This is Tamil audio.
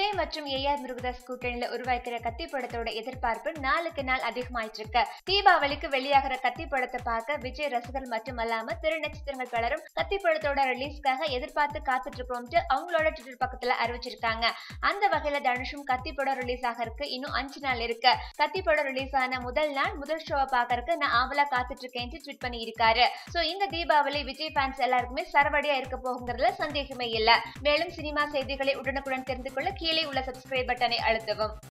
விஜய் மற்றும் ஏ ஆர் முருகதாஸ் கூட்டணியில உருவாக்கிற கத்தி படத்தோட எதிர்பார்ப்பு நாளுக்கு நாள் அதிகமாயிட்டு இருக்கு தீபாவளிக்கு வெளியாகிற கத்தி படத்தை பார்க்க விஜய் ரசிகர்கள் மட்டுமல்லாம திரு நட்சத்திரங்கள் பலரும் கத்தி படத்தோட ரிலீஸ்க்காக எதிர்பார்த்து காத்துட்டு இருக்கோம்ட்டு அவங்களோட ட்விட்டர் பக்கத்துல அறிவிச்சிருக்காங்க அந்த வகையில தனுஷும் கத்தி படம் ரிலீஸ் ஆகிறதுக்கு இன்னும் அஞ்சு நாள் இருக்கு கத்தி படம் ரிலீஸ் ஆன முதல் நாள் முதல் ஷோவை பாக்கறதுக்கு நான் ஆவலா காத்துட்டு இருக்கேன் ட்வீட் பண்ணி இருக்காரு சோ இந்த தீபாவளி விஜய் ஃபேன்ஸ் எல்லாருக்குமே சரவடியா இருக்க போகுங்கிறதுல சந்தேகமே இல்ல மேலும் சினிமா செய்திகளை உடனுக்குடன் தெரிந்து கொள்ள கீழே உள்ள சப்ஸ்கிரைப் பட்டனை அழுத்தவும்